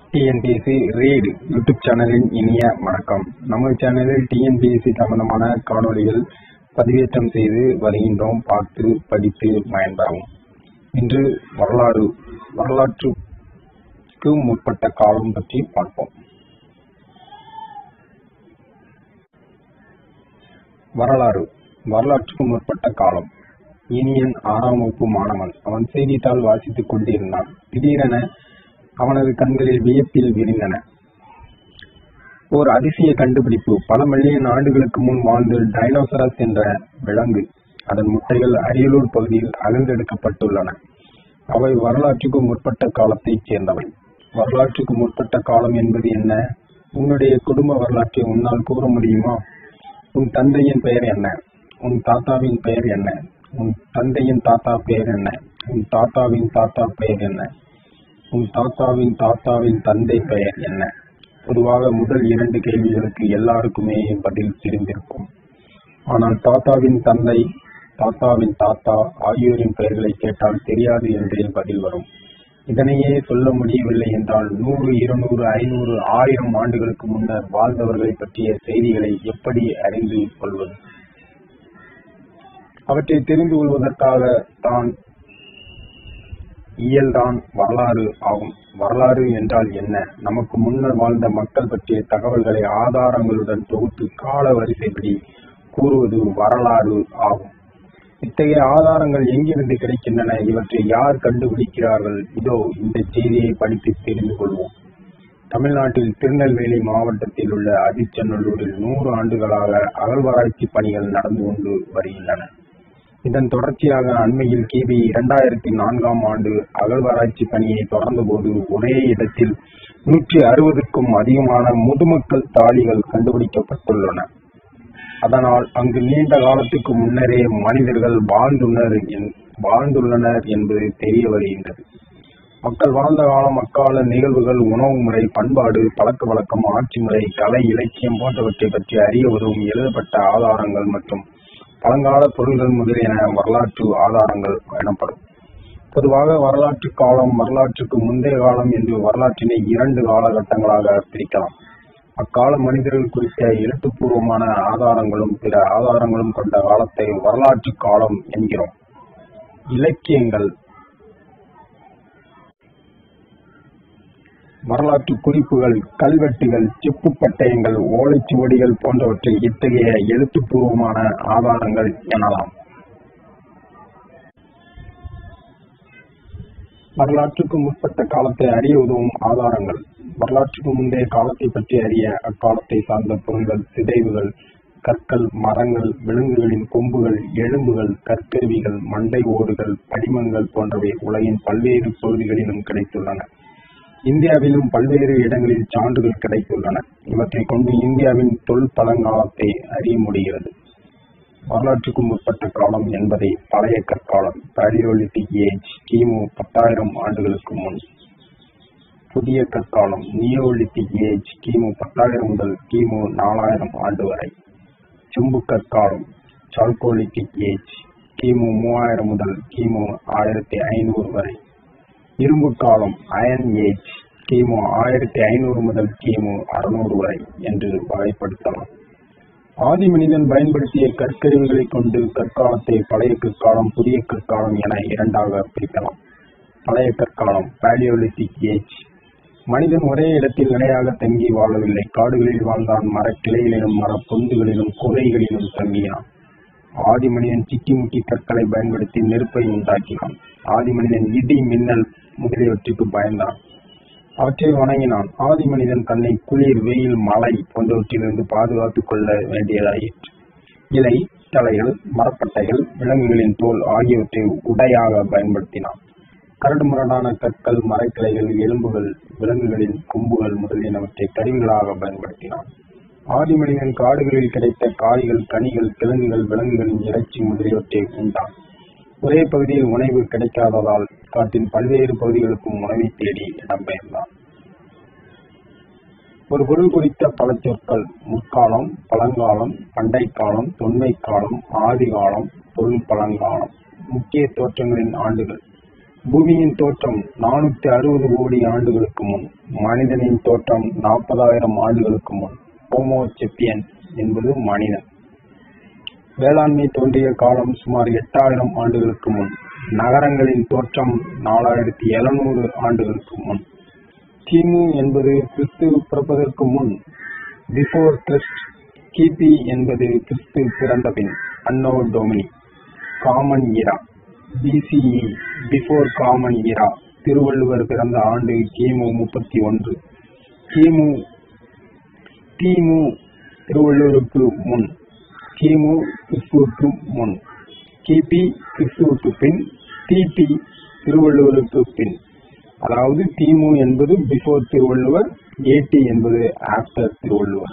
TNPSC read YouTube சேனலின் இனிய வணக்கம் நமது சேனலில் டிஎன்பிஎஸ்சி சம்பந்தமான காணொளிகள் பதிவேற்றம் செய்து வருகின்றோம் பார்த்து படித்து பயன்பெறவும் இன்று வரலாறு வரலாற்றுக்கு முற்பட்ட காலம் பற்றி பார்ப்போம் வரலாறு வரலாற்றுக்கு முற்பட்ட காலம் இனியன் ஆறாம் வகுப்பு மாணவன் அவன் செய்தித்தாள் வாசித்துக் கொண்டிருந்தான் திடீரென அவனது கண்களில் வியப்பில் விரிந்தன ஓர் அதிசய கண்டுபிடிப்பு பல மில்லியன் ஆண்டுகளுக்கு முன் வாழ்ந்து டைனோசரஸ் என்ற விலங்கு அதன் முட்டைகள் அரியலூர் பகுதியில் அகழ்ந்தெடுக்கப்பட்டுள்ளன அவை வரலாற்றுக்கு முற்பட்ட காலத்தைச் சேர்ந்தவை வரலாற்றுக்கு முற்பட்ட காலம் என்பது என்ன உன்னுடைய குடும்ப வரலாற்றை உன்னால் கூற முடியுமா உன் தந்தையின் பெயர் என்ன உன் தாத்தாவின் பெயர் என்ன உன் தந்தையின் தாத்தா பெயர் என்ன உன் தாத்தாவின் தாத்தா பெயர் என்ன உன் தாத்தாவின் தாத்தாவின் தந்தை பெயர் என்ன பொதுவாக முதல் இரண்டு கேள்விகளுக்கு எல்லாருக்குமே பதில் தெரிந்திருக்கும் ஆனால் தாத்தாவின் தந்தை தாத்தாவின் தாத்தா ஆகியோரின் பெயர்களை கேட்டால் தெரியாது என்றே பதில் வரும் இதனையே சொல்ல முடியவில்லை என்றால் நூறு இருநூறு ஐநூறு ஆயிரம் ஆண்டுகளுக்கு முன்னர் வாழ்ந்தவர்களை பற்றிய செய்திகளை எப்படி அறிந்து கொள்வது அவற்றை தெரிந்து கொள்வதற்காக தான் இயல்தான் வரலாறு ஆகும் வரலாறு என்றால் என்ன நமக்கு முன்னர் வாழ்ந்த மக்கள் பற்றிய தகவல்களை ஆதாரங்களுடன் தொகுத்து கால வரிசைப்படி கூறுவது வரலாறு ஆகும் இத்தகைய ஆதாரங்கள் எங்கிருந்து கிடைக்கின்றன இவற்றை யார் கண்டுபிடிக்கிறார்கள் இதோ இந்த செய்தியை படித்து தெரிந்து கொள்வோம் தமிழ்நாட்டில் திருநெல்வேலி மாவட்டத்தில் உள்ள அதிச்சநல்லூரில் நூறு ஆண்டுகளாக அகழ்வாராய்ச்சி பணிகள் நடந்து கொண்டு வருகின்றன இதன் தொடர்ச்சியாக அண்மையில் கிபி இரண்டாயிரத்தி நான்காம் ஆண்டு அகழ்வாராய்ச்சி பணியை தொடர்ந்தபோது ஒரே இடத்தில் நூற்றி அறுபதுக்கும் அதிகமான முதுமக்கள் தாலிகள் கண்டுபிடிக்கப்பட்டுள்ளன அதனால் அங்கு நீண்ட காலத்துக்கு முன்னரே மனிதர்கள் வாழ்ந்துள்ளனர் வாழ்ந்துள்ளனர் என்பது தெரிய வருகின்றது மக்கள் வாழ்ந்த காலம் அக்கால நிகழ்வுகள் உணவு முறை பண்பாடு பழக்க வழக்கம் ஆட்சி முறை கலை இலக்கியம் போன்றவற்றை பற்றி அறிய உதவும் எழுதப்பட்ட ஆதாரங்கள் மற்றும் பழங்கால பொருள்கள் முதலியன வரலாற்று ஆதாரங்கள் எனப்படும் பொதுவாக வரலாற்று காலம் வரலாற்றுக்கு முந்தைய காலம் என்று வரலாற்றினை இரண்டு காலகட்டங்களாக பிரிக்கலாம் அக்கால மனிதர்கள் குறித்த எழுத்துப்பூர்வமான ஆதாரங்களும் பிற ஆதாரங்களும் கொண்ட காலத்தை வரலாற்று காலம் என்கிறோம் இலக்கியங்கள் வரலாற்று குறிப்புகள் கல்வெட்டுகள் செப்பு பட்டயங்கள் ஓலைச்சுவடிகள் போன்றவற்றை இத்தகைய எழுத்துப்பூர்வமான ஆதாரங்கள் எனலாம் வரலாற்றுக்கு முற்பட்ட காலத்தை அறிய உதவும் ஆதாரங்கள் வரலாற்றுக்கு முந்தைய காலத்தை பற்றி அறிய அக்காலத்தை சார்ந்த பொருள்கள் சிதைவுகள் கற்கள் மரங்கள் விலங்குகளின் கொம்புகள் எலும்புகள் கற்கருவிகள் மண்டை ஓடுகள் படிமங்கள் போன்றவை உலகின் பல்வேறு பகுதிகளிலும் கிடைத்துள்ளன இந்தியாவிலும் பல்வேறு இடங்களில் சான்றுகள் கிடைத்துள்ளன இவற்றை கொண்டு இந்தியாவின் தொல் பழங்காலத்தை அறிய முடிகிறது வரலாற்றுக்கு முற்பட்ட காலம் என்பதை பழைய கற்காலம் பேலியோலிட்டிக் ஏஜ் கிமு பத்தாயிரம் ஆண்டுகளுக்கு முன் புதிய கற்காலம் நியோலித்திக் ஏஜ் கிமு பத்தாயிரம் முதல் கிமு நாலாயிரம் ஆண்டு வரை செம்பு கற்காலம் சால்கோலித்திக் ஏஜ் கிமு மூவாயிரம் முதல் கிமு ஆயிரத்தி ஐநூறு வரை இரும்பு காலம் அயன் ஏஜ் கிமு ஆயிரத்தி ஐநூறு முதல் கிமு அறுநூறு வரை என்று வகைப்படுத்தலாம் ஆதி மனிதன் பயன்படுத்திய கற்கருவிகளை கொண்டு கற்காலத்தை பழைய கற்காலம் புதிய கற்காலம் என இரண்டாக பிரிக்கலாம் பழைய கற்காலம் பேலியோலித்திக் ஏஜ் மனிதன் ஒரே இடத்தில் நிலையாக தங்கி வாழவில்லை காடுகளில் வாழ்ந்தான் மரக்கிளைகளிலும் மர பொந்துகளிலும் குகைகளிலும் தங்கினான் ஆதி மனிதன் சிக்கி முக்கி கற்களை பயன்படுத்தி நெருப்பை உண்டாக்கினான் ஆதி மனிதன் இடி மின்னல் முதலியவற்றுக்கு பயந்தான் அவற்றை வணங்கினான் ஆதி மனிதன் தன்னை குளிர் வெயில் மழை போன்றவற்றிலிருந்து பாதுகாத்துக் கொள்ள வேண்டியதாயிற்று இலை தலைகள் மரப்பட்டைகள் விலங்குகளின் தோல் ஆகியவற்றை உடையாக பயன்படுத்தினான் கரடு முரடான கற்கள் மரக்கிளைகள் எலும்புகள் விலங்குகளின் கொம்புகள் முதலியனவற்றை கருவிகளாக பயன்படுத்தினான் ஆதி மனிதன் காடுகளில் கிடைத்த காய்கள் கனிகள் கிழங்குகள் விலங்குகளின் இறைச்சி முதலியவற்றை உண்டான் ஒரே பகுதியில் உணவு கிடைக்காததால் காட்டின் பல்வேறு பகுதிகளுக்கும் உணவை தேடி இடம்பெயர்ந்தான் ஒரு பொருள் குறித்த பல சொற்கள் முற்காலம் பழங்காலம் பண்டை காலம் தொன்மை காலம் ஆதி காலம் தொல் பழங்காலம் முக்கிய தோற்றங்களின் ஆண்டுகள் பூமியின் தோற்றம் நானூத்தி அறுபது கோடி ஆண்டுகளுக்கு முன் மனிதனின் தோற்றம் நாற்பதாயிரம் ஆண்டுகளுக்கு முன் ஹோமோ செப்பியன் என்பது மனிதன் வேளாண்மை தோன்றிய காலம் சுமார் எட்டாயிரம் ஆண்டுகளுக்கு முன் நகரங்களின் தோற்றம் நாலாயிரத்தி எழுநூறு ஆண்டுகளுக்கு முன் கிமு என்பது கிறிஸ்து பிறப்பதற்கு முன் பிஃபோர் கிறிஸ்ட் கிபி என்பது கிறிஸ்து பிறந்த பின் anno domini common era BCE before common era Thiruvalluvar பிறந்த ஆண்டு கிமு முப்பத்தி ஒன்று கிமு கிமு திருவள்ளுவருக்கு முன் கிமு கிறிஸ்துவுக்கு முன் கிபி கிறிஸ்துவுக்கு பின் கிபி திருவள்ளுவருக்கு பின் அதாவது கிமு என்பது பிஃபோர் திருவள்ளுவர் ஏடி என்பது ஆப்டர் திருவள்ளுவர்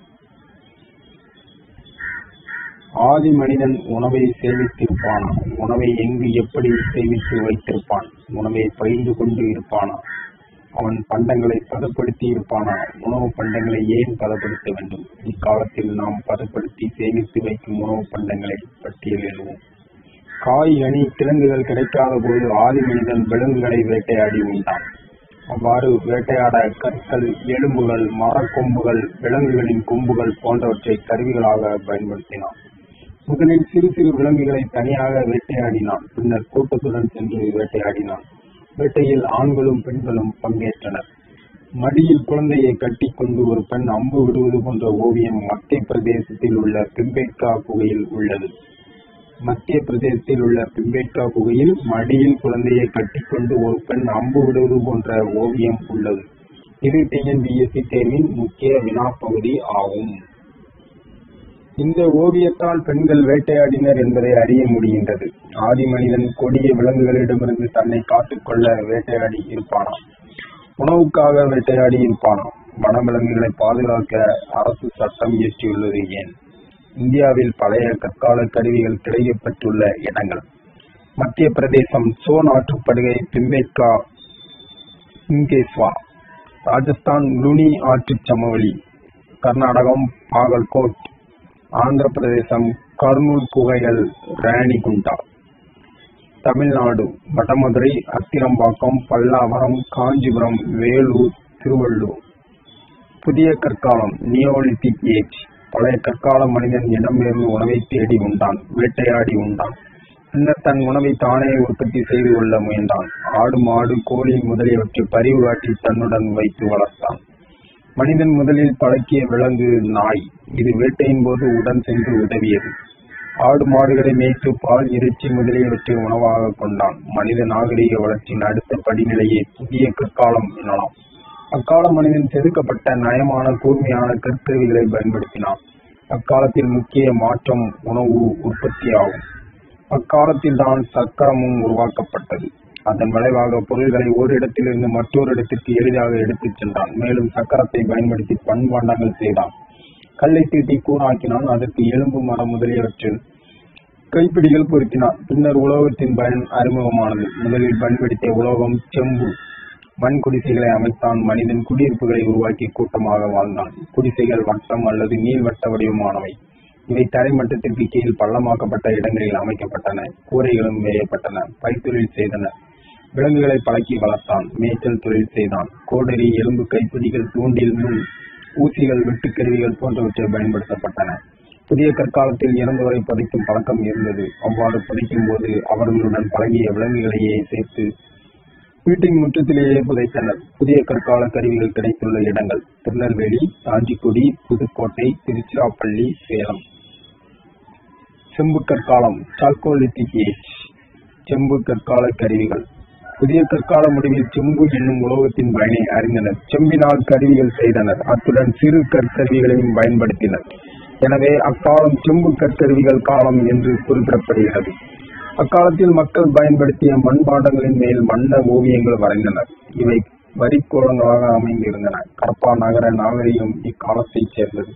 ஆதி மனிதன் உணவை சேமித்திருப்பானா உணவை எங்கு எப்படி சேமித்து வைத்திருப்பான் உணவை பகிர்ந்து கொண்டு இருப்பானா அவன் பண்டங்களை பதப்படுத்தி இருப்பானா உணவு பண்டங்களை ஏன் பதப்படுத்த வேண்டும் இக்காலத்தில் நாம் பதப்படுத்தி சேமித்து வைக்கும் உணவு பண்டங்களை பட்டியலிடுவோம் காய் அணி கிழங்குகள் கிடைக்காத போது ஆதி மனிதன் விலங்குகளை வேட்டையாடி உண்டான் அவ்வாறு வேட்டையாட கற்கள் எலும்புகள் மரக்கொம்புகள் விலங்குகளின் கொம்புகள் போன்றவற்றை கருவிகளாக பயன்படுத்தினான் முதலில் சிறு சிறு விலங்குகளை தனியாக வேட்டையாடினான் பின்னர் கூட்டத்துடன் சென்று வேட்டையாடினான் வேட்டையில் ஆண்களும் பெண்களும் பங்கேற்றனர் மடியில் குழந்தையை கட்டிக்கொண்டு ஒரு பெண் அம்பு விடுவது போன்ற ஓவியம் மத்திய பிரதேசத்தில் உள்ள பிம்பேட்கா குகையில் உள்ளது மத்திய பிரதேசத்தில் உள்ள பிம்பேட்கா குகையில் மடியில் குழந்தையை கட்டிக்கொண்டு ஒரு பெண் அம்பு விடுவது போன்ற ஓவியம் உள்ளது இது டிஎன்பிஎஸ்சி தேர்வின் முக்கிய வினாப்பகுதி ஆகும் இந்த ஓவியத்தால் பெண்கள் வேட்டையாடினர் என்பதை அறிய முடிகின்றது ஆதி மனிதன் கொடிய விலங்குகளிடமிருந்து தன்னை காத்துக்கொள்ள வேட்டையாடி இருப்பானாம் உணவுக்காக வேட்டையாடி இருப்பானாம் வனவிலங்குகளை பாதுகாக்க அரசு சட்டம் இயற்றியுள்ளது ஏன் இந்தியாவில் பழைய கற்கால கருவிகள் கிடைக்கப்பட்டுள்ள இடங்கள் மத்திய பிரதேசம் சோன் ஆற்றுப்படுகை பிம்பேட்கா இங்கேஸ்வா ராஜஸ்தான் லுனி ஆற்றுச் சமவெளி கர்நாடகம் பாகல்கோட் ஆந்திர பிரதேசம் கர்னூல் குகைகள் ராணிகுண்டா தமிழ்நாடு வடமதுரை அத்திரம்பாக்கம் பல்லாவரம் காஞ்சிபுரம் வேலூர் திருவள்ளூர் புதிய கற்காலம் நியோலித்திக் ஏஜ் பழைய கற்கால மனிதன் இடம்பெயர்ந்து உணவை தேடி உண்டான் வேட்டையாடி உண்டான் பின்னர் தன் உணவை தானே உற்பத்தி செய்து கொள்ள முயன்றான் ஆடு மாடு கோழி முதலியவற்றை பரிவு காட்டி தன்னுடன் வைத்து வளர்த்தான் மனிதன் முதலில் பழக்கிய விலங்கு நாய் இது வேட்டையின் போது உடன் சென்று உதவியது ஆடு மாடுகளை மேய்த்து பால் இறைச்சி முதலியவற்றை உணவாக கொண்டான் மனித நாகரிக வளர்ச்சியின் அடுத்த படிநிலையை புதிய கற்காலம் எனலாம் அக்கால மனிதன் செதுக்கப்பட்ட நயமான கூர்மையான கற்கருவிகளை பயன்படுத்தினான் அக்காலத்தில் முக்கிய மாற்றம் உணவு உற்பத்தி ஆகும் அக்காலத்தில் தான் சக்கரமும் உருவாக்கப்பட்டது அதன் விளைவாக பொருள்களை ஒரு இடத்திலிருந்து மற்றொரு இடத்திற்கு எளிதாக எடுத்துச் சென்றான் மேலும் சக்கரத்தை பயன்படுத்தி பண்பாண்டங்கள் செய்தான் கல்லை தீட்டி கூறாக்கினான் அதற்கு எலும்பு மரம் முதலியவற்றில் கைப்பிடிகள் பொருத்தினான் பின்னர் உலோகத்தின் பயன் அறிமுகமானது முதலில் பயன்படுத்திய உலோகம் செம்பு மண் குடிசைகளை அமைத்தான் மனிதன் குடியிருப்புகளை உருவாக்கி கூட்டமாக வாழ்ந்தான் குடிசைகள் வட்டம் அல்லது நீள்வட்ட வடிவமானவை இவை தரைமட்டத்திற்கு கீழ் பள்ளமாக்கப்பட்ட இடங்களில் அமைக்கப்பட்டன கூரைகளும் வேயப்பட்டன பைத்தொழில் செய்தனர் விலங்குகளை பழக்கி வளர்த்தான் மேய்ச்சல் தொழில் செய்தான் கோடரி எலும்பு கைப்பிடிகள் தூண்டில் முள் ஊசிகள் வெட்டுக்கருவிகள் போன்றவற்றை பயன்படுத்தப்பட்டன புதிய கற்காலத்தில் இறந்தவரை புதைக்கும் பழக்கம் இருந்தது அவ்வாறு புதைக்கும் போது அவர்களுடன் பழகிய விலங்குகளையே சேர்த்து வீட்டின் முற்றத்திலேயே புதைத்தனர் புதிய கற்கால கருவிகள் கிடைத்துள்ள இடங்கள் திருநெல்வேலி காஞ்சிக்குடி புதுக்கோட்டை திருச்சிராப்பள்ளி சேலம் செம்பு கற்காலம் சால்கோலித்திக் ஏஜ் செம்பு கற்கால கருவிகள் புதிய கற்கால முடிவில் செம்பு என்னும் உலோகத்தின் பயனை அறிந்தனர் செம்பினால் கருவிகள் செய்தனர் அத்துடன் சிறு கற்கருவிகளையும் பயன்படுத்தினர் எனவே அக்காலம் செம்பு கற்கருவிகள் காலம் என்று குறிப்பிடப்படுகிறது அக்காலத்தில் மக்கள் பயன்படுத்திய மண்பாண்டங்களின் மேல் வண்ண ஓவியங்கள் வரைந்தனர் இவை வரிக்கோலங்களாக அமைந்திருந்தன கரப்பா நகர நாகரிகம் இக்காலத்தைச் சேர்ந்தது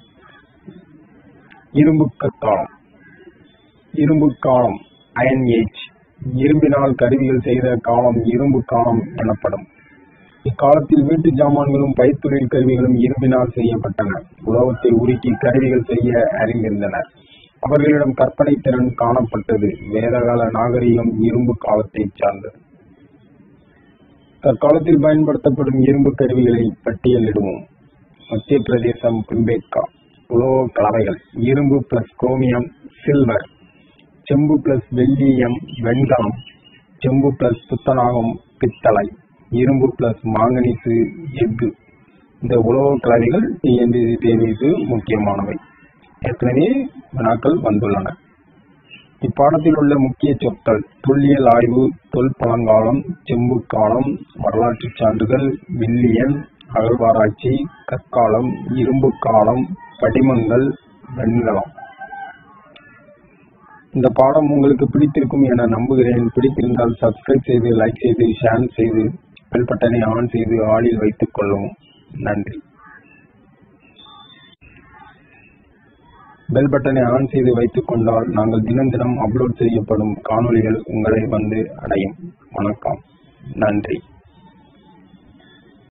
இரும்பு கற்காலம் இரும்பு காலம் அயன் ஏஜ் இரும்பினால் கருவிகள் செய்த காலம் இரும்பு காலம் எனப்படும் இக்காலத்தில் வீட்டு ஜாமான்களும் பைத்தொழில் கருவிகளும் இரும்பினால் செய்யப்பட்டன உலோகத்தை உருக்கி கருவிகள் செய்ய அறிந்திருந்தனர் அவர்களிடம் கற்பனை திறன் காணப்பட்டது வேதகால நாகரிகம் இரும்பு காலத்தை சார்ந்தது தற்காலத்தில் பயன்படுத்தப்படும் இரும்பு கருவிகளை பட்டியலிடுவோம் மத்திய பிரதேசம் பிம்பேட்கா உலோக கலவைகள் இரும்பு பிளஸ் குரோமியம் சில்வர் செம்பு பிளஸ் வெள்ளீயம் வெண்கலம் செம்பு பிளஸ் துத்தநாகம் பித்தளை இரும்பு பிளஸ் மாங்கனீசு எஃகு இந்த உலோக கலவைகள் டிஎன்பிசி தேர்வுக்கு முக்கியமானவை ஏற்கனவே வினாக்கள் வந்துள்ளன இப்பாடத்தில் உள்ள முக்கிய சொற்கள் தொல்லியல் ஆய்வு தொல் பழங்காலம் செம்பு காலம் வரலாற்று சான்றுகள் வில்லியன் அகழ்வாராய்ச்சி கற்காலம் இரும்பு காலம் படிமங்கள் வெண்கலம் இந்த பாடம் உங்களுக்கு பிடித்திருக்கும் என நம்புகிறேன் பிடித்திருந்தால் சப்ஸ்கிரைப் செய்து லைக் செய்து ஷேர் செய்து பெல் பட்டனை ஆன் செய்து ஆளில் வைத்துக் கொள்ளவும் நன்றி பெல் பட்டனை ஆன் செய்து வைத்துக் கொண்டால் நாங்கள் தினம் தினம் அப்லோட் செய்யப்படும் காணொளிகள் உங்களை வந்து அடையும் வணக்கம் நன்றி